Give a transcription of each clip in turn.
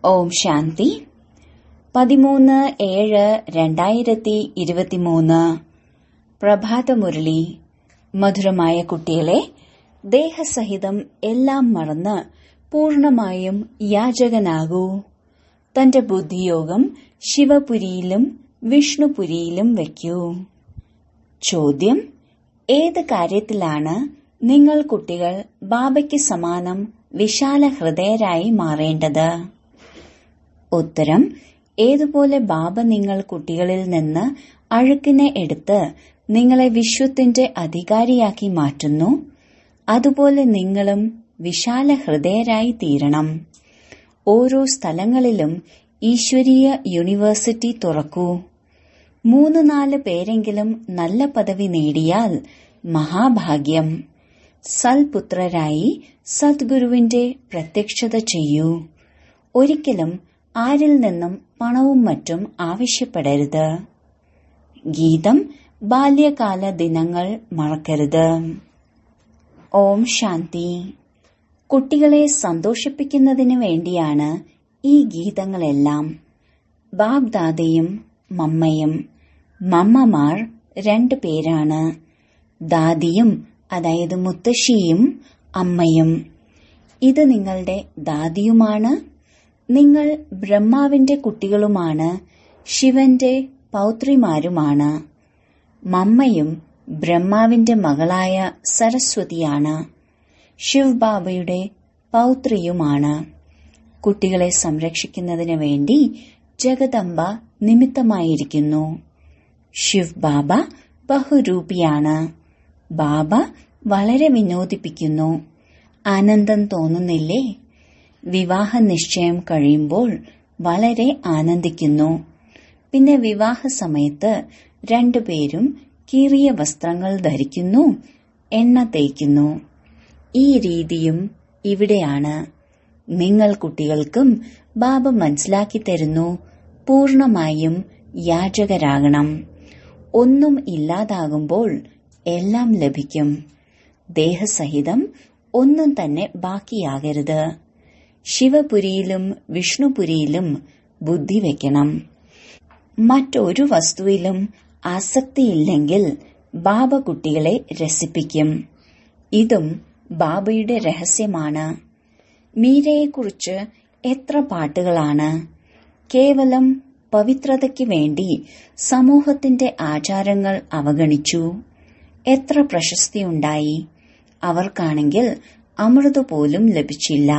ഓം ശാന്തി പതിമൂന്ന് ഏഴ് രണ്ടായിരത്തി ഇരുപത്തിമൂന്ന് പ്രഭാതമുരളി മധുരമായ കുട്ടികളെ ദേഹസഹിതം എല്ലാം മറന്ന് പൂർണമായും യാചകനാകൂ തന്റെ ബുദ്ധിയോഗം ശിവപുരിയിലും വിഷ്ണുപുരിയിലും വയ്ക്കൂ ചോദ്യം ഏത് കാര്യത്തിലാണ് നിങ്ങൾ കുട്ടികൾ ബാബയ്ക്ക് സമാനം വിശാല ഹൃദയരായി മാറേണ്ടത് ഉത്തരം ഏതുപോലെ ബാബ നിങ്ങൾ കുട്ടികളിൽ നിന്ന് അഴുക്കിനെ എടുത്ത് നിങ്ങളെ വിശ്വത്തിന്റെ അധികാരിയാക്കി മാറ്റുന്നു അതുപോലെ നിങ്ങളും വിശാല ഹൃദയരായി തീരണം ഓരോ സ്ഥലങ്ങളിലും ഈശ്വരീയ യൂണിവേഴ്സിറ്റി തുറക്കൂ മൂന്ന് നാല് പേരെങ്കിലും നല്ല പദവി നേടിയാൽ മഹാഭാഗ്യം സൽപുത്രരായി സദ്ഗുരുവിന്റെ പ്രത്യക്ഷത ചെയ്യൂ ഒരിക്കലും ആരിൽ നിന്നും പണവും മറ്റും ആവശ്യപ്പെടരുത് ഗീതം ബാല്യകാല ദിനങ്ങൾ മറക്കരുത് ഓം ശാന്തി കുട്ടികളെ സന്തോഷിപ്പിക്കുന്നതിന് വേണ്ടിയാണ് ഈ ഗീതങ്ങളെല്ലാം ബാബ്ദാദയും മമ്മയും മമ്മമാർ രണ്ടു പേരാണ് ദാദിയും അതായത് മുത്തശ്ശിയും അമ്മയും ഇത് നിങ്ങളുടെ ദാദിയുമാണ് നിങ്ങൾ ബ്രഹ്മാവിന്റെ കുട്ടികളുമാണ് ശിവന്റെ പൗത്രിമാരുമാണ് മമ്മയും ബ്രഹ്മാവിന്റെ മകളായ സരസ്വതിയാണ് ശിവ് ബാബയുടെ പൗത്രിയുമാണ് കുട്ടികളെ സംരക്ഷിക്കുന്നതിന് വേണ്ടി ജഗദംബ നിമിത്തമായിരിക്കുന്നു ശിവ് ബാബ ബഹുരൂപിയാണ് ബാബ വളരെ വിനോദിപ്പിക്കുന്നു ആനന്ദം തോന്നുന്നില്ലേ വിവാഹ നിശ്ചയം കഴിയുമ്പോൾ വളരെ ആനന്ദിക്കുന്നു പിന്നെ വിവാഹ സമയത്ത് രണ്ടുപേരും കീറിയ വസ്ത്രങ്ങൾ ധരിക്കുന്നു എണ്ണ തേക്കുന്നു ഈ രീതിയും ഇവിടെയാണ് നിങ്ങൾ കുട്ടികൾക്കും ബാബ മനസ്സിലാക്കി തരുന്നു പൂർണമായും യാചകരാകണം ഒന്നും ഇല്ലാതാകുമ്പോൾ എല്ലാം ലഭിക്കും ദേഹസഹിതം ഒന്നും തന്നെ ബാക്കിയാകരുത് ശിവപുരിയിലും വിഷ്ണുപുരിയിലും ബുദ്ധി വെക്കണം മറ്റൊരു വസ്തുവിലും ആസക്തിയില്ലെങ്കിൽ ബാബ കുട്ടികളെ രസിപ്പിക്കും ഇതും ബാബയുടെ രഹസ്യമാണ് മീരയെക്കുറിച്ച് എത്ര പാട്ടുകളാണ് കേവലം പവിത്രതയ്ക്ക് വേണ്ടി സമൂഹത്തിന്റെ ആചാരങ്ങൾ അവഗണിച്ചു എത്ര പ്രശസ്തിയുണ്ടായി അവർക്കാണെങ്കിൽ അമൃത് പോലും ലഭിച്ചില്ല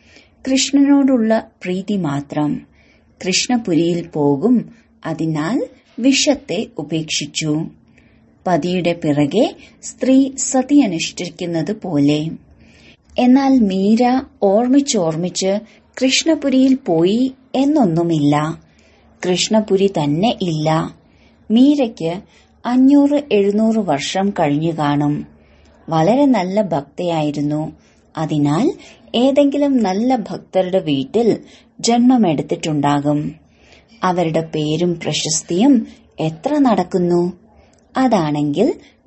കൃഷ്ണനോടുള്ള പ്രീതി മാത്രം കൃഷ്ണപുരിയിൽ പോകും അതിനാൽ വിഷത്തെ ഉപേക്ഷിച്ചു പതിയുടെ പിറകെ സ്ത്രീ സതി അനുഷ്ഠിക്കുന്നത് പോലെ എന്നാൽ മീര ഓർമ്മിച്ചോർമ്മിച്ച് കൃഷ്ണപുരിയിൽ പോയി എന്നൊന്നുമില്ല കൃഷ്ണപുരി തന്നെ ഇല്ല മീരയ്ക്ക് അഞ്ഞൂറ് എഴുന്നൂറ് വർഷം കഴിഞ്ഞു കാണും വളരെ നല്ല ഭക്തയായിരുന്നു അതിനാൽ ഏതെങ്കിലും നല്ല ഭക്തരുടെ വീട്ടിൽ ജന്മമെടുത്തിട്ടുണ്ടാകും അവരുടെ പേരും പ്രശസ്തിയും എത്ര നടക്കുന്നു അതാണെങ്കിൽ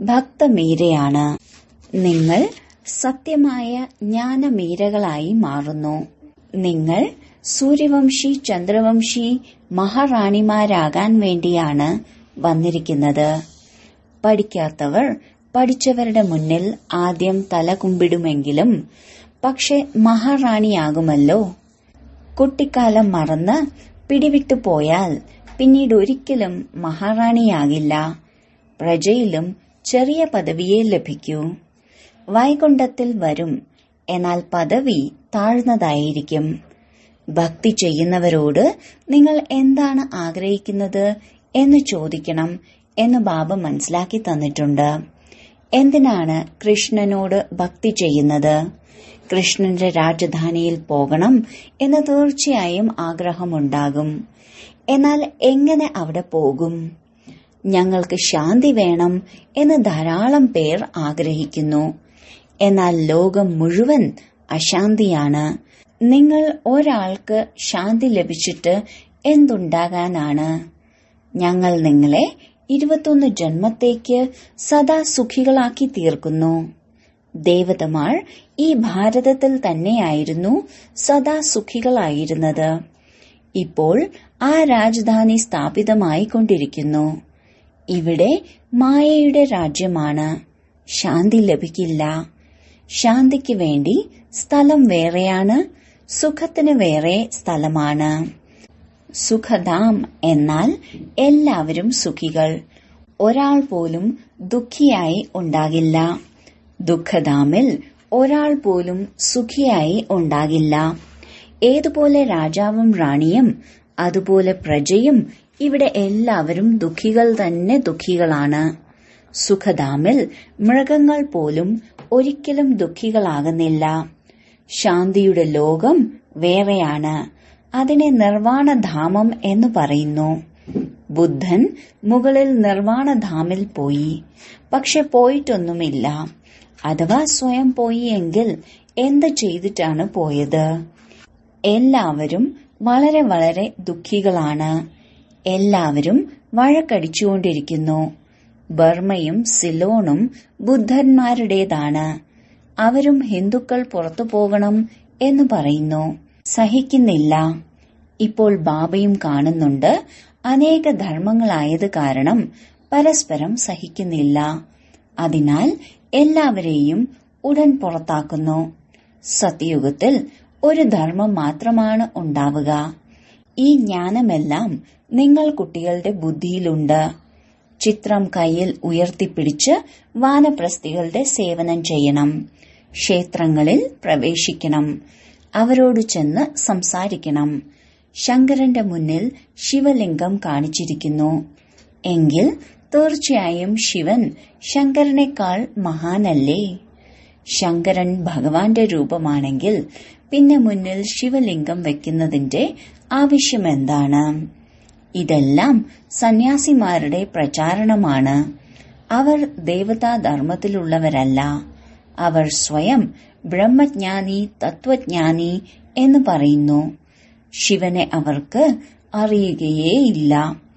ഭക്തമീരയാണ് നിങ്ങൾ സത്യമായ ജ്ഞാനമീരകളായി മാറുന്നു നിങ്ങൾ സൂര്യവംശി ചന്ദ്രവംശി മഹാറാണിമാരാകാൻ വേണ്ടിയാണ് വന്നിരിക്കുന്നത് പഠിക്കാത്തവർ പഠിച്ചവരുടെ മുന്നിൽ ആദ്യം തല കുമ്പിടുമെങ്കിലും പക്ഷെ മഹാറാണിയാകുമല്ലോ കുട്ടിക്കാലം മറന്ന് പിടിവിട്ടു പോയാൽ പിന്നീട് ഒരിക്കലും മഹാറാണിയാകില്ല പ്രജയിലും ചെറിയ പദവിയെ ലഭിക്കൂ വൈകുണ്ഠത്തിൽ വരും എന്നാൽ പദവി താഴ്ന്നതായിരിക്കും ഭക്തി ചെയ്യുന്നവരോട് നിങ്ങൾ എന്താണ് ആഗ്രഹിക്കുന്നത് എന്ന് ചോദിക്കണം എന്ന് ബാബ മനസ്സിലാക്കി തന്നിട്ടുണ്ട് എന്തിനാണ് കൃഷ്ണനോട് ഭക്തി ചെയ്യുന്നത് കൃഷ്ണന്റെ രാജധാനിയിൽ പോകണം എന്ന് തീർച്ചയായും ആഗ്രഹമുണ്ടാകും എന്നാൽ എങ്ങനെ അവിടെ പോകും ഞങ്ങൾക്ക് ശാന്തി വേണം എന്ന് ധാരാളം പേർ ആഗ്രഹിക്കുന്നു എന്നാൽ ലോകം മുഴുവൻ അശാന്തിയാണ് നിങ്ങൾ ഒരാൾക്ക് ശാന്തി ലഭിച്ചിട്ട് എന്തുണ്ടാകാനാണ് ഞങ്ങൾ നിങ്ങളെ ഇരുപത്തൊന്ന് ജന്മത്തേക്ക് സദാ സുഖികളാക്കി തീർക്കുന്നു ദേവതമാർ ഈ ഭാരതത്തിൽ തന്നെയായിരുന്നു സദാ സുഖികളായിരുന്നത് ഇപ്പോൾ ആ രാജധാനി സ്ഥാപിതമായിക്കൊണ്ടിരിക്കുന്നു ഇവിടെ മായയുടെ രാജ്യമാണ് ശാന്തി ലഭിക്കില്ല ശാന്തിക്ക് വേണ്ടി സ്ഥലം വേറെയാണ് സുഖത്തിന് വേറെ സ്ഥലമാണ് സുഖധാം എന്നാൽ എല്ലാവരും സുഖികൾ ഒരാൾ പോലും ദുഃഖിയായി ഉണ്ടാകില്ല ദുഃഖധാമിൽ ഒരാൾ പോലും സുഖിയായി ഉണ്ടാകില്ല ഏതുപോലെ രാജാവും റാണിയും അതുപോലെ പ്രജയും ഇവിടെ എല്ലാവരും ദുഃഖികൾ തന്നെ ദുഃഖികളാണ് സുഖധാമിൽ മൃഗങ്ങൾ പോലും ഒരിക്കലും ദുഃഖികളാകുന്നില്ല ശാന്തിയുടെ ലോകം വേറെയാണ് അതിനെ നിർവാണധാമം എന്ന് പറയുന്നു ബുദ്ധൻ മുകളിൽ നിർവാണധാമിൽ പോയി പക്ഷെ പോയിട്ടൊന്നുമില്ല അഥവാ സ്വയം പോയി എങ്കിൽ എന്ത് ചെയ്തിട്ടാണ് പോയത് എല്ലാവരും വളരെ വളരെ ദുഃഖികളാണ് എല്ലാവരും വഴക്കടിച്ചുകൊണ്ടിരിക്കുന്നു ബർമയും സിലോണും ബുദ്ധന്മാരുടേതാണ് അവരും ഹിന്ദുക്കൾ പുറത്തു പോകണം എന്ന് പറയുന്നു സഹിക്കുന്നില്ല ഇപ്പോൾ ബാബയും കാണുന്നുണ്ട് അനേക ധർമ്മങ്ങളായത് കാരണം പരസ്പരം സഹിക്കുന്നില്ല അതിനാൽ എല്ലാവരെയും ഉടൻ പുറത്താക്കുന്നു സത്യയുഗത്തിൽ ഒരു ധർമ്മം മാത്രമാണ് ഉണ്ടാവുക ഈ ജ്ഞാനമെല്ലാം നിങ്ങൾ കുട്ടികളുടെ ബുദ്ധിയിലുണ്ട് ചിത്രം കയ്യിൽ ഉയർത്തിപ്പിടിച്ച് വാനപ്രസ്ഥികളുടെ സേവനം ചെയ്യണം ക്ഷേത്രങ്ങളിൽ പ്രവേശിക്കണം അവരോട് ചെന്ന് സംസാരിക്കണം ശങ്കരന്റെ മുന്നിൽ ശിവലിംഗം കാണിച്ചിരിക്കുന്നു എങ്കിൽ തീർച്ചയായും ശിവൻ ശങ്കരനേക്കാൾ മഹാനല്ലേ ശങ്കരൻ ഭഗവാന്റെ രൂപമാണെങ്കിൽ പിന്നെ മുന്നിൽ ശിവലിംഗം വെക്കുന്നതിന്റെ ആവശ്യമെന്താണ് ഇതെല്ലാം സന്യാസിമാരുടെ പ്രചാരണമാണ് അവർ ദേവതാധർമ്മത്തിലുള്ളവരല്ല അവർ സ്വയം ബ്രഹ്മജ്ഞാനി തത്വജ്ഞാനി എന്ന് പറയുന്നു ശിവനെ അവർക്ക് അറിയുകയേയില്ല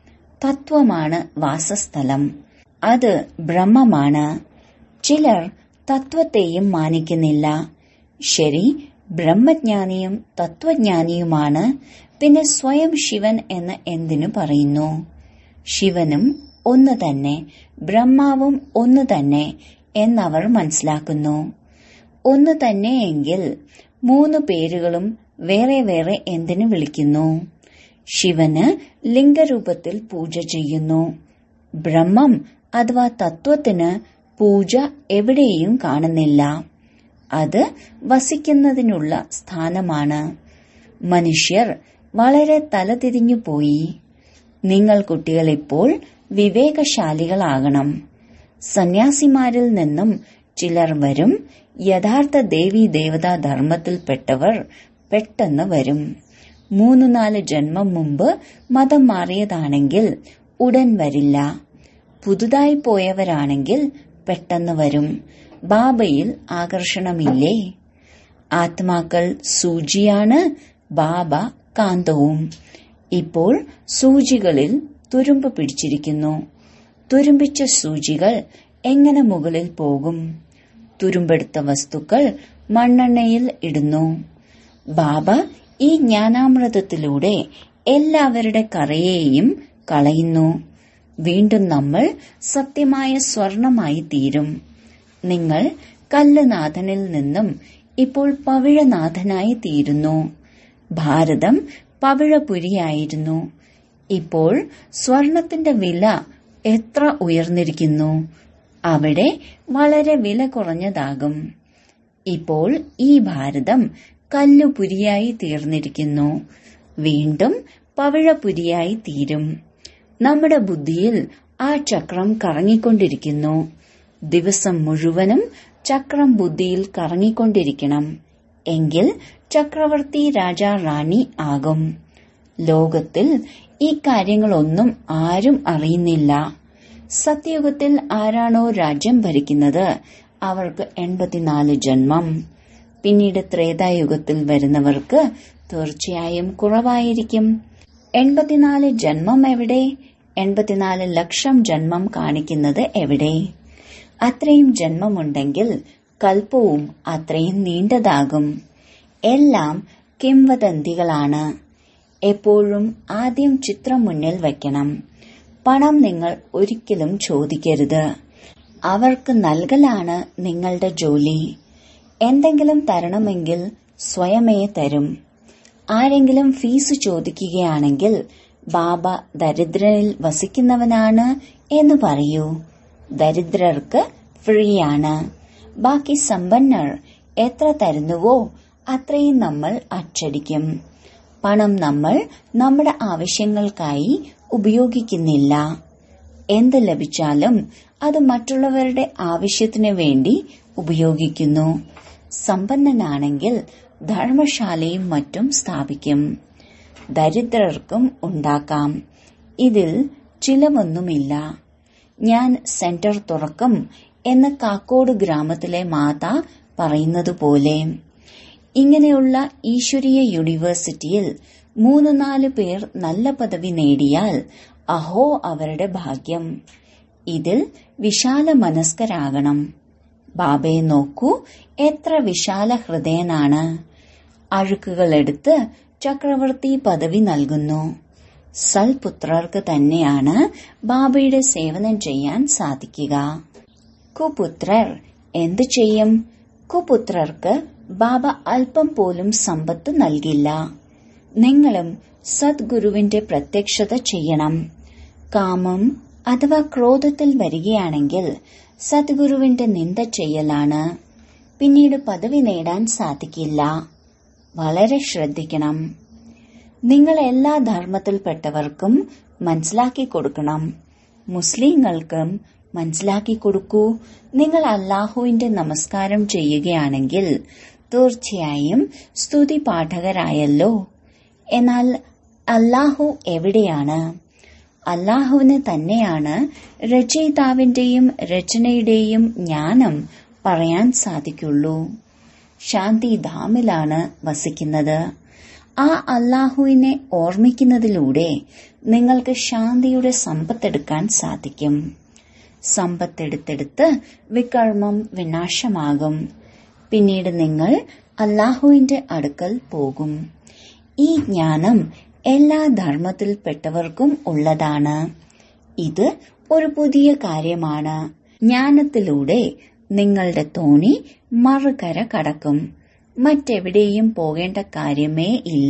തത്വമാണ് വാസസ്ഥലം അത് ബ്രഹ്മമാണ് ചിലർ തത്വത്തെയും മാനിക്കുന്നില്ല ശരി ബ്രഹ്മജ്ഞാനിയും തത്വജ്ഞാനിയുമാണ് പിന്നെ സ്വയം ശിവൻ എന്ന് എന്തിനു പറയുന്നു ശിവനും ഒന്ന് തന്നെ ബ്രഹ്മാവും ഒന്ന് തന്നെ എന്നവർ മനസ്സിലാക്കുന്നു ഒന്ന് തന്നെയെങ്കിൽ മൂന്ന് പേരുകളും വേറെ വേറെ എന്തിനു വിളിക്കുന്നു ശിവന് ലിംഗരൂപത്തിൽ പൂജ ചെയ്യുന്നു ബ്രഹ്മം അഥവാ തത്വത്തിന് പൂജ എവിടെയും കാണുന്നില്ല അത് വസിക്കുന്നതിനുള്ള സ്ഥാനമാണ് മനുഷ്യർ വളരെ തലതിരിഞ്ഞു പോയി നിങ്ങൾ കുട്ടികൾ ഇപ്പോൾ വിവേകശാലികളാകണം സന്യാസിമാരിൽ നിന്നും ചിലർ വരും യഥാർത്ഥ ദേവി ദേവതാ ധർമ്മത്തിൽപ്പെട്ടവർ പെട്ടെന്ന് വരും മൂന്ന് നാല് ജന്മം മുമ്പ് മതം മാറിയതാണെങ്കിൽ ഉടൻ വരില്ല പുതുതായി പോയവരാണെങ്കിൽ പെട്ടെന്ന് വരും ബാബയിൽ ആകർഷണമില്ലേ ആത്മാക്കൾ സൂചിയാണ് ബാബ കാന്തവും ഇപ്പോൾ സൂചികളിൽ തുരുമ്പ് പിടിച്ചിരിക്കുന്നു തുരുമ്പിച്ച സൂചികൾ എങ്ങനെ മുകളിൽ പോകും തുരുമ്പെടുത്ത വസ്തുക്കൾ മണ്ണെണ്ണയിൽ ഇടുന്നു ബാബ ഈ ജ്ഞാനാമൃതത്തിലൂടെ എല്ലാവരുടെ കറയെയും കളയുന്നു വീണ്ടും നമ്മൾ സത്യമായ സ്വർണമായി തീരും നിങ്ങൾ കല്ലുനാഥനിൽ നിന്നും ഇപ്പോൾ പവിഴനാഥനായി തീരുന്നു ഭാരതം പവിഴപുരിയായിരുന്നു ഇപ്പോൾ സ്വർണത്തിന്റെ വില എത്ര ഉയർന്നിരിക്കുന്നു അവിടെ വളരെ വില കുറഞ്ഞതാകും ഇപ്പോൾ ഈ ഭാരതം കല്ലുപുരിയായി തീർന്നിരിക്കുന്നു വീണ്ടും പവിഴപുരിയായി തീരും നമ്മുടെ ബുദ്ധിയിൽ ആ ചക്രം കറങ്ങിക്കൊണ്ടിരിക്കുന്നു ദിവസം മുഴുവനും ചക്രം ബുദ്ധിയിൽ കറങ്ങിക്കൊണ്ടിരിക്കണം എങ്കിൽ ചക്രവർത്തി രാജ റാണി ആകും ലോകത്തിൽ ഈ കാര്യങ്ങളൊന്നും ആരും അറിയുന്നില്ല സത്യയുഗത്തിൽ ആരാണോ രാജ്യം ഭരിക്കുന്നത് അവർക്ക് എൺപത്തിനാല് ജന്മം പിന്നീട് ത്രേതായുഗത്തിൽ വരുന്നവർക്ക് തീർച്ചയായും കുറവായിരിക്കും എൺപത്തിനാല് ജന്മം എവിടെ എൺപത്തിനാല് ലക്ഷം ജന്മം കാണിക്കുന്നത് എവിടെ അത്രയും ജന്മമുണ്ടെങ്കിൽ കൽപ്പവും അത്രയും നീണ്ടതാകും എല്ലാം കിംവദന്തികളാണ് എപ്പോഴും ആദ്യം ചിത്രം മുന്നിൽ വയ്ക്കണം പണം നിങ്ങൾ ഒരിക്കലും ചോദിക്കരുത് അവർക്ക് നൽകലാണ് നിങ്ങളുടെ ജോലി എന്തെങ്കിലും തരണമെങ്കിൽ സ്വയമേ തരും ആരെങ്കിലും ഫീസ് ചോദിക്കുകയാണെങ്കിൽ ബാബ ദരിദ്രനിൽ വസിക്കുന്നവനാണ് എന്ന് പറയൂ ദരിദ്രർക്ക് ഫ്രീയാണ് ബാക്കി സമ്പന്നർ എത്ര തരുന്നുവോ അത്രയും നമ്മൾ അച്ചടിക്കും പണം നമ്മൾ നമ്മുടെ ആവശ്യങ്ങൾക്കായി ഉപയോഗിക്കുന്നില്ല എന്ത് ലഭിച്ചാലും അത് മറ്റുള്ളവരുടെ ആവശ്യത്തിനു വേണ്ടി ഉപയോഗിക്കുന്നു സമ്പന്നനാണെങ്കിൽ ധർമ്മശാലയും മറ്റും സ്ഥാപിക്കും ദരിദ്രർക്കും ഉണ്ടാക്കാം ഇതിൽ ചിലവൊന്നുമില്ല ഞാൻ സെന്റർ തുറക്കും എന്ന് കാക്കോട് ഗ്രാമത്തിലെ മാത പറയുന്നതുപോലെ ഇങ്ങനെയുള്ള ഈശ്വരീയ യൂണിവേഴ്സിറ്റിയിൽ മൂന്ന് നാല് പേർ നല്ല പദവി നേടിയാൽ അഹോ അവരുടെ ഭാഗ്യം ഇതിൽ വിശാല മനസ്കരാകണം ബാബയെ നോക്കൂ എത്ര വിശാല ഹൃദയനാണ് അഴുക്കുകളെടുത്ത് ചക്രവർത്തി പദവി നൽകുന്നു സൽപുത്രർക്ക് തന്നെയാണ് ബാബയുടെ സേവനം ചെയ്യാൻ സാധിക്കുക കുപുത്രർ എന്തു ചെയ്യും കുപുത്രർക്ക് ബാബ അല്പം പോലും സമ്പത്ത് നൽകില്ല നിങ്ങളും സദ്ഗുരുവിന്റെ പ്രത്യക്ഷത ചെയ്യണം കാമം അഥവാ ക്രോധത്തിൽ വരികയാണെങ്കിൽ സദ്ഗുരുവിന്റെ നിന്ദ ചെയ്യലാണ് പിന്നീട് പദവി നേടാൻ സാധിക്കില്ല വളരെ ശ്രദ്ധിക്കണം നിങ്ങൾ എല്ലാ ധർമ്മത്തിൽപ്പെട്ടവർക്കും മനസ്സിലാക്കി കൊടുക്കണം മുസ്ലിങ്ങൾക്കും മനസ്സിലാക്കി കൊടുക്കൂ നിങ്ങൾ അല്ലാഹുവിന്റെ നമസ്കാരം ചെയ്യുകയാണെങ്കിൽ തീർച്ചയായും സ്തുതി പാഠകരായല്ലോ എന്നാൽ അല്ലാഹു എവിടെയാണ് അല്ലാഹുവിന് തന്നെയാണ് രചയിതാവിന്റെയും രചനയുടെയും ജ്ഞാനം പറയാൻ സാധിക്കുള്ളൂ ശാന്തിധാമിലാണ് വസിക്കുന്നത് ആ അല്ലാഹുവിനെ ഓർമ്മിക്കുന്നതിലൂടെ നിങ്ങൾക്ക് ശാന്തിയുടെ സമ്പത്തെടുക്കാൻ സാധിക്കും സമ്പത്തെടുത്തെടുത്ത് വികർമ്മം വിനാശമാകും പിന്നീട് നിങ്ങൾ അല്ലാഹുവിന്റെ അടുക്കൽ പോകും ഈ ജ്ഞാനം എല്ലാ ധർമ്മത്തിൽപ്പെട്ടവർക്കും ഉള്ളതാണ് ഇത് ഒരു പുതിയ കാര്യമാണ് ജ്ഞാനത്തിലൂടെ നിങ്ങളുടെ തോണി മറുകര കടക്കും മറ്റെവിടെയും പോകേണ്ട കാര്യമേ ഇല്ല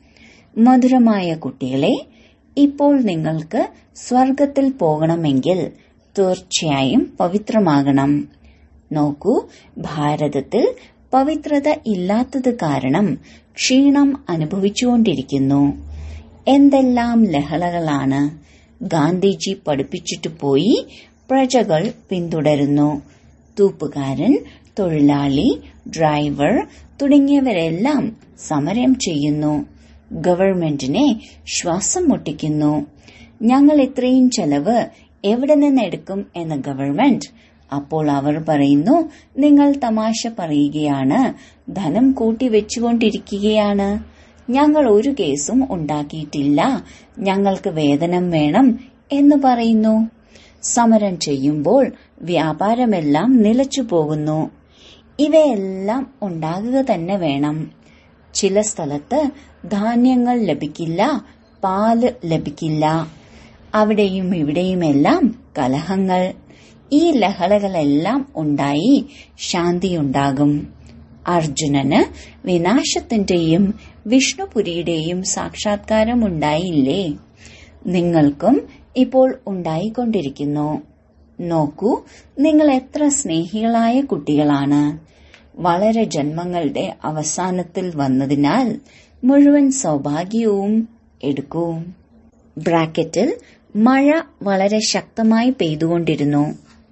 മധുരമായ കുട്ടികളെ ഇപ്പോൾ നിങ്ങൾക്ക് സ്വർഗത്തിൽ പോകണമെങ്കിൽ തീർച്ചയായും പവിത്രമാകണം നോക്കൂ ഭാരതത്തിൽ പവിത്രത ഇല്ലാത്തത് കാരണം ക്ഷീണം അനുഭവിച്ചുകൊണ്ടിരിക്കുന്നു എന്തെല്ലാം ലഹളകളാണ് ഗാന്ധിജി പഠിപ്പിച്ചിട്ട് പോയി പ്രജകൾ പിന്തുടരുന്നു തൂപ്പുകാരൻ തൊഴിലാളി ഡ്രൈവർ തുടങ്ങിയവരെല്ലാം സമരം ചെയ്യുന്നു ഗവൺമെന്റിനെ ശ്വാസം മുട്ടിക്കുന്നു ഞങ്ങൾ ഇത്രയും ചെലവ് എവിടെ നിന്ന് എടുക്കും എന്ന ഗവൺമെന്റ് അപ്പോൾ അവർ പറയുന്നു നിങ്ങൾ തമാശ പറയുകയാണ് ധനം കൂട്ടി വെച്ചുകൊണ്ടിരിക്കുകയാണ് ഞങ്ങൾ ഒരു കേസും ഉണ്ടാക്കിയിട്ടില്ല ഞങ്ങൾക്ക് വേതനം വേണം എന്ന് പറയുന്നു സമരം ചെയ്യുമ്പോൾ വ്യാപാരമെല്ലാം നിലച്ചു പോകുന്നു ഇവയെല്ലാം ഉണ്ടാകുക തന്നെ വേണം ചില സ്ഥലത്ത് ധാന്യങ്ങൾ ലഭിക്കില്ല പാല് ലഭിക്കില്ല അവിടെയും ഇവിടെയുമെല്ലാം കലഹങ്ങൾ ഈ ലഹളകളെല്ലാം ഉണ്ടായി ശാന്തിയുണ്ടാകും അർജുനന് വിനാശത്തിന്റെയും വിഷ്ണുപുരിയുടെയും സാക്ഷാത്കാരമുണ്ടായില്ലേ നിങ്ങൾക്കും ഇപ്പോൾ ഉണ്ടായിക്കൊണ്ടിരിക്കുന്നു നോക്കൂ നിങ്ങൾ എത്ര സ്നേഹികളായ കുട്ടികളാണ് വളരെ ജന്മങ്ങളുടെ അവസാനത്തിൽ വന്നതിനാൽ മുഴുവൻ സൗഭാഗ്യവും എടുക്കൂ ബ്രാക്കറ്റിൽ മഴ വളരെ ശക്തമായി പെയ്തുകൊണ്ടിരുന്നു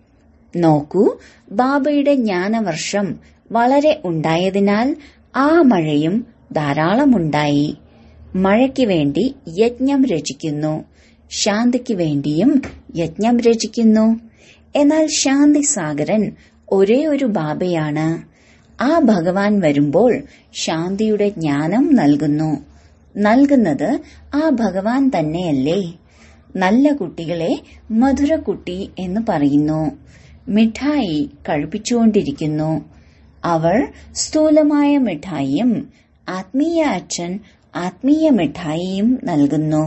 നോക്കൂ ബാബയുടെ ജ്ഞാനവർഷം വളരെ ഉണ്ടായതിനാൽ ആ മഴയും ധാരാളമുണ്ടായി മഴയ്ക്ക് വേണ്ടി യജ്ഞം രചിക്കുന്നു ശാന്തിക്ക് വേണ്ടിയും യജ്ഞം രചിക്കുന്നു എന്നാൽ ശാന്തി സാഗരൻ ഒരേ ഒരു ബാബയാണ് ആ ഭഗവാൻ വരുമ്പോൾ ശാന്തിയുടെ ജ്ഞാനം നൽകുന്നു നൽകുന്നത് ആ ഭഗവാൻ തന്നെയല്ലേ നല്ല കുട്ടികളെ മധുരക്കുട്ടി എന്ന് പറയുന്നു മിഠായി കഴിപ്പിച്ചുകൊണ്ടിരിക്കുന്നു അവർ സ്ഥൂലമായ മിഠായിയും ആത്മീയ അച്ഛൻ ആത്മീയ മിഠായിയും നൽകുന്നു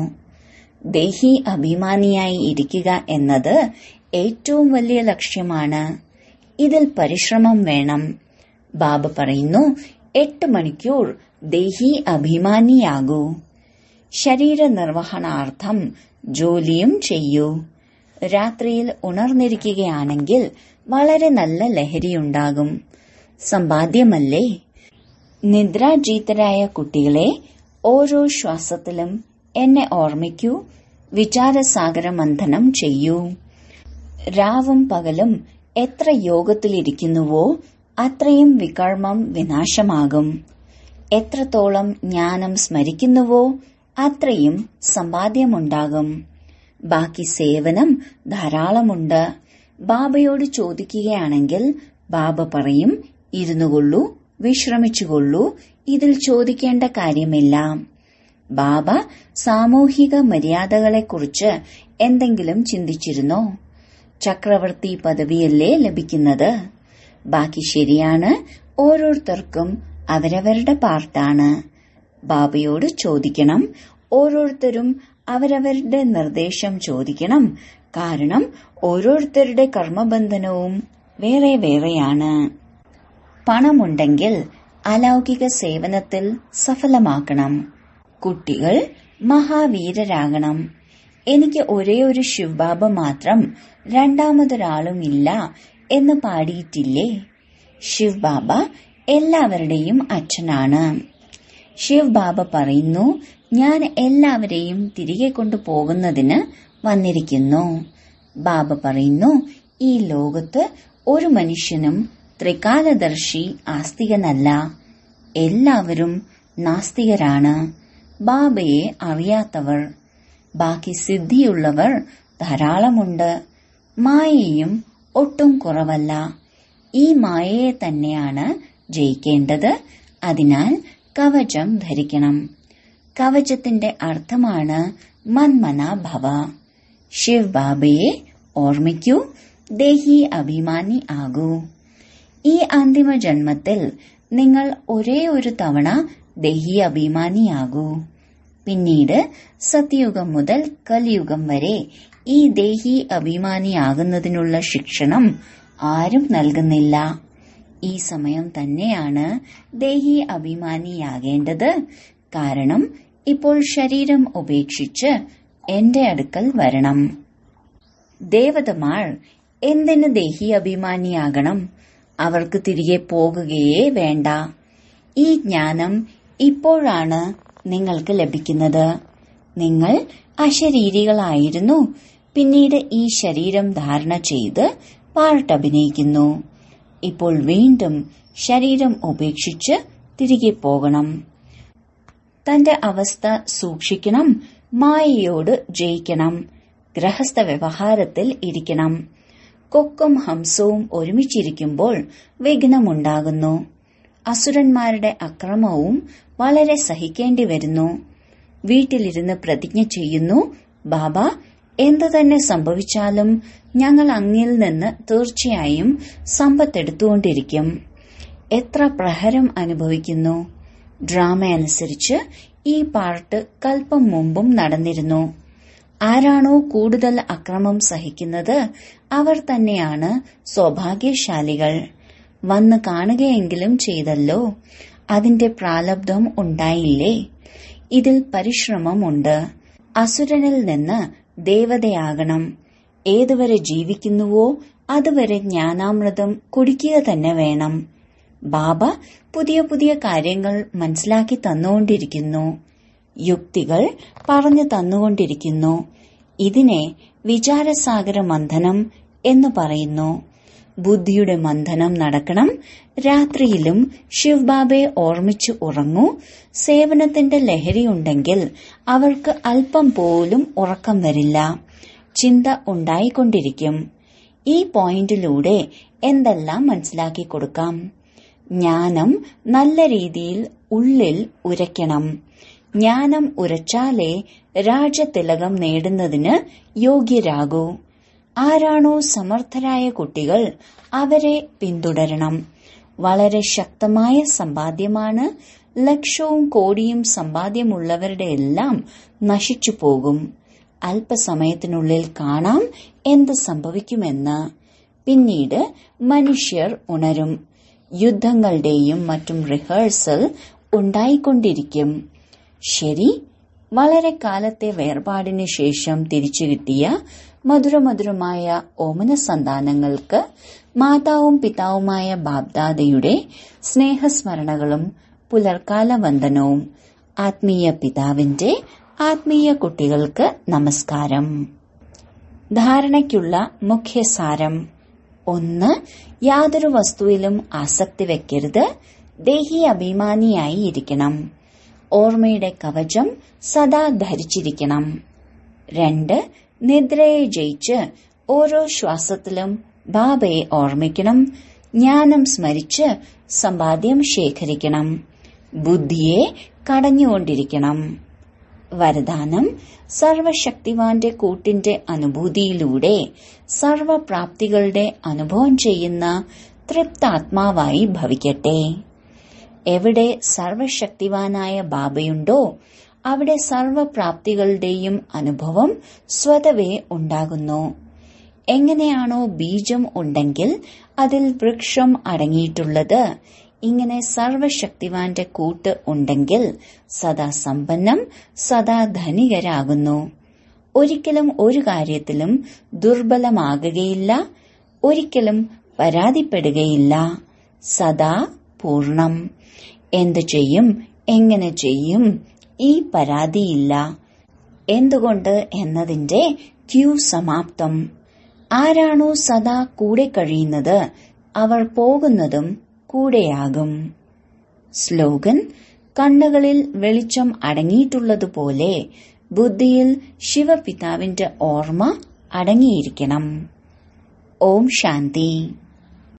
ദേഹി അഭിമാനിയായി ഇരിക്കുക എന്നത് ഏറ്റവും വലിയ ലക്ഷ്യമാണ് ഇതിൽ പരിശ്രമം വേണം ബാബ പറയുന്നു എട്ട് മണിക്കൂർ ദേഹി അഭിമാനിയാകൂ ശരീര നിർവഹണാർത്ഥം ജോലിയും ചെയ്യൂ രാത്രിയിൽ ഉണർന്നിരിക്കുകയാണെങ്കിൽ വളരെ നല്ല ലഹരിയുണ്ടാകും സമ്പാദ്യമല്ലേ നിദ്രാജീതരായ കുട്ടികളെ ഓരോ ശ്വാസത്തിലും എന്നെ ഓർമ്മിക്കൂ വിചാരസാഗര മന്ഥനം ചെയ്യൂ രാവും പകലും എത്ര യോഗത്തിലിരിക്കുന്നുവോ അത്രയും വികർമ്മം വിനാശമാകും എത്രത്തോളം ജ്ഞാനം സ്മരിക്കുന്നുവോ അത്രയും സമ്പാദ്യമുണ്ടാകും ബാക്കി സേവനം ധാരാളമുണ്ട് ബാബയോട് ചോദിക്കുകയാണെങ്കിൽ ബാബ പറയും ഇരുന്നുകൊള്ളൂ വിശ്രമിച്ചുകൊള്ളൂ ഇതിൽ ചോദിക്കേണ്ട കാര്യമില്ല ബാബ സാമൂഹിക മര്യാദകളെക്കുറിച്ച് എന്തെങ്കിലും ചിന്തിച്ചിരുന്നോ ചക്രവർത്തി പദവിയല്ലേ ലഭിക്കുന്നത് ബാക്കി ശരിയാണ് ഓരോരുത്തർക്കും അവരവരുടെ പാർട്ടാണ് ബാബയോട് ചോദിക്കണം ഓരോരുത്തരും അവരവരുടെ നിർദ്ദേശം ചോദിക്കണം കാരണം ഓരോരുത്തരുടെ കർമ്മബന്ധനവും വേറെ വേറെയാണ് പണമുണ്ടെങ്കിൽ അലൗകിക സേവനത്തിൽ സഫലമാക്കണം കുട്ടികൾ മഹാവീരരാകണം എനിക്ക് ഒരേ ഒരു ശിവബാബ മാത്രം രണ്ടാമതൊരാളും ഇല്ല എന്ന് പാടിയിട്ടില്ലേ ശിവബാബ എല്ലാവരുടെയും അച്ഛനാണ് ശിവ് ബാബ പറയുന്നു ഞാൻ എല്ലാവരെയും തിരികെ കൊണ്ടുപോകുന്നതിന് വന്നിരിക്കുന്നു ബാബ പറയുന്നു ഈ ലോകത്ത് ഒരു മനുഷ്യനും ത്രികാലദർശി ആസ്തികനല്ല എല്ലാവരും നാസ്തികരാണ് ബാബയെ അറിയാത്തവർ ബാക്കി സിദ്ധിയുള്ളവർ ധാരാളമുണ്ട് മായയും ഒട്ടും കുറവല്ല ഈ മായയെ തന്നെയാണ് ജയിക്കേണ്ടത് അതിനാൽ കവചം ധരിക്കണം കവചത്തിന്റെ അർത്ഥമാണ് മന്മന ഭവ ശിവ് ബാബയെ ഓർമ്മിക്കൂ ദേഹി അഭിമാനി ആകൂ ഈ അന്തിമ ജന്മത്തിൽ നിങ്ങൾ ഒരേ ഒരു തവണ ദേഹി അഭിമാനിയാകൂ പിന്നീട് സത്യയുഗം മുതൽ കലിയുഗം വരെ ഈ ദേഹി അഭിമാനിയാകുന്നതിനുള്ള ശിക്ഷണം ആരും നൽകുന്നില്ല ഈ സമയം തന്നെയാണ് ദേഹി അഭിമാനിയാകേണ്ടത് കാരണം ഇപ്പോൾ ശരീരം ഉപേക്ഷിച്ച് എന്റെ അടുക്കൽ വരണം ദേവതമാർ എന്തിന് ദേഹി അഭിമാനിയാകണം അവർക്ക് തിരികെ പോകുകയേ വേണ്ട ഈ ജ്ഞാനം ഇപ്പോഴാണ് നിങ്ങൾക്ക് ലഭിക്കുന്നത് നിങ്ങൾ അശരീരികളായിരുന്നു പിന്നീട് ഈ ശരീരം ധാരണ ചെയ്ത് പാർട്ടഭിനയിക്കുന്നു ഇപ്പോൾ വീണ്ടും ശരീരം ഉപേക്ഷിച്ച് തിരികെ പോകണം തന്റെ അവസ്ഥ സൂക്ഷിക്കണം മായയോട് ജയിക്കണം ഗൃഹസ്ഥ വ്യവഹാരത്തിൽ ഇരിക്കണം കൊക്കും ഹംസവും ഒരുമിച്ചിരിക്കുമ്പോൾ വിഘ്നമുണ്ടാകുന്നു അസുരന്മാരുടെ അക്രമവും വളരെ സഹിക്കേണ്ടി വരുന്നു വീട്ടിലിരുന്ന് പ്രതിജ്ഞ ചെയ്യുന്നു ബാബ എന്തു തന്നെ സംഭവിച്ചാലും ഞങ്ങൾ അങ്ങിൽ നിന്ന് തീർച്ചയായും സമ്പത്തെടുത്തുകൊണ്ടിരിക്കും എത്ര പ്രഹരം അനുഭവിക്കുന്നു ഡ്രാമ അനുസരിച്ച് ഈ പാർട്ട് കൽപ്പം മുമ്പും നടന്നിരുന്നു ആരാണോ കൂടുതൽ അക്രമം സഹിക്കുന്നത് അവർ തന്നെയാണ് സൗഭാഗ്യശാലികൾ വന്ന് കാണുകയെങ്കിലും ചെയ്തല്ലോ അതിന്റെ പ്രാലബ്ധം ഉണ്ടായില്ലേ ഇതിൽ പരിശ്രമമുണ്ട് അസുരനിൽ നിന്ന് ദേവതയാകണം ഏതുവരെ ജീവിക്കുന്നുവോ അതുവരെ ജ്ഞാനാമൃതം കുടിക്കുക തന്നെ വേണം ബാബ പുതിയ പുതിയ കാര്യങ്ങൾ മനസ്സിലാക്കി തന്നുകൊണ്ടിരിക്കുന്നു യുക്തികൾ പറഞ്ഞു തന്നുകൊണ്ടിരിക്കുന്നു ഇതിനെ വിചാരസാഗര മന്ഥനം എന്ന് പറയുന്നു ബുദ്ധിയുടെ മന്ഥനം നടക്കണം രാത്രിയിലും ശിവബാബയെ ഓർമ്മിച്ചു ഉറങ്ങൂ സേവനത്തിന്റെ ലഹരിയുണ്ടെങ്കിൽ അവർക്ക് അല്പം പോലും ഉറക്കം വരില്ല ചിന്ത ഉണ്ടായിക്കൊണ്ടിരിക്കും ഈ പോയിന്റിലൂടെ എന്തെല്ലാം മനസ്സിലാക്കി കൊടുക്കാം ജ്ഞാനം നല്ല രീതിയിൽ ഉള്ളിൽ ഉരയ്ക്കണം ജ്ഞാനം ഉരച്ചാലേ രാജതിലകം നേടുന്നതിന് യോഗ്യരാകൂ ആരാണോ സമർത്ഥരായ കുട്ടികൾ അവരെ പിന്തുടരണം വളരെ ശക്തമായ സമ്പാദ്യമാണ് ലക്ഷവും കോടിയും സമ്പാദ്യമുള്ളവരുടെ എല്ലാം നശിച്ചു പോകും അല്പസമയത്തിനുള്ളിൽ കാണാം എന്ത് സംഭവിക്കുമെന്ന് പിന്നീട് മനുഷ്യർ ഉണരും യുദ്ധങ്ങളുടെയും മറ്റും റിഹേഴ്സൽ ഉണ്ടായിക്കൊണ്ടിരിക്കും ശരി വളരെ കാലത്തെ വേർപാടിന് ശേഷം തിരിച്ചു കിട്ടിയ മധുരമധുരമായ ഓമന സന്താനങ്ങൾക്ക് മാതാവും പിതാവുമായ ബാബ്ദാദയുടെ സ്നേഹസ്മരണകളും പുലർക്കാല വന്ദനവും ആത്മീയ പിതാവിന്റെ ആത്മീയ കുട്ടികൾക്ക് നമസ്കാരം ധാരണയ്ക്കുള്ള മുഖ്യസാരം ഒന്ന് യാതൊരു വസ്തുവിലും ആസക്തി വെക്കരുത് ദേഹി അഭിമാനിയായി ഇരിക്കണം ഓർമ്മയുടെ കവചം സദാ ധരിച്ചിരിക്കണം രണ്ട് നിദ്രയെ ജയിച്ച് ഓരോ ശ്വാസത്തിലും ബാബയെ ഓർമ്മിക്കണം ജ്ഞാനം സ്മരിച്ച് സമ്പാദ്യം ശേഖരിക്കണം ബുദ്ധിയെ കടഞ്ഞുകൊണ്ടിരിക്കണം വരദാനം സർവശക്തിവാന്റെ കൂട്ടിന്റെ അനുഭൂതിയിലൂടെ സർവപ്രാപ്തികളുടെ അനുഭവം ചെയ്യുന്ന തൃപ്താത്മാവായി ഭവിക്കട്ടെ എവിടെ സർവശക്തിവാനായ ബാബയുണ്ടോ അവിടെ സർവപ്രാപ്തികളുടെയും അനുഭവം സ്വതവേ ഉണ്ടാകുന്നു എങ്ങനെയാണോ ബീജം ഉണ്ടെങ്കിൽ അതിൽ വൃക്ഷം അടങ്ങിയിട്ടുള്ളത് ഇങ്ങനെ സർവശക്തിവാന്റെ കൂട്ട് ഉണ്ടെങ്കിൽ സദാ സമ്പന്നം സദാ ധനികരാകുന്നു ഒരിക്കലും ഒരു കാര്യത്തിലും ദുർബലമാകുകയില്ല ഒരിക്കലും പരാതിപ്പെടുകയില്ല സദാ പൂർണം എന്തു ചെയ്യും എങ്ങനെ ചെയ്യും ഈ പരാതിയില്ല എന്തുകൊണ്ട് എന്നതിന്റെ ക്യൂ സമാപ്തം ആരാണോ സദാ കൂടെ കഴിയുന്നത് അവർ പോകുന്നതും കൂടെയാകും സ്ലോഗൻ കണ്ണുകളിൽ വെളിച്ചം അടങ്ങിയിട്ടുള്ളതുപോലെ ബുദ്ധിയിൽ ശിവപിതാവിന്റെ ഓർമ്മ അടങ്ങിയിരിക്കണം ഓം ശാന്തി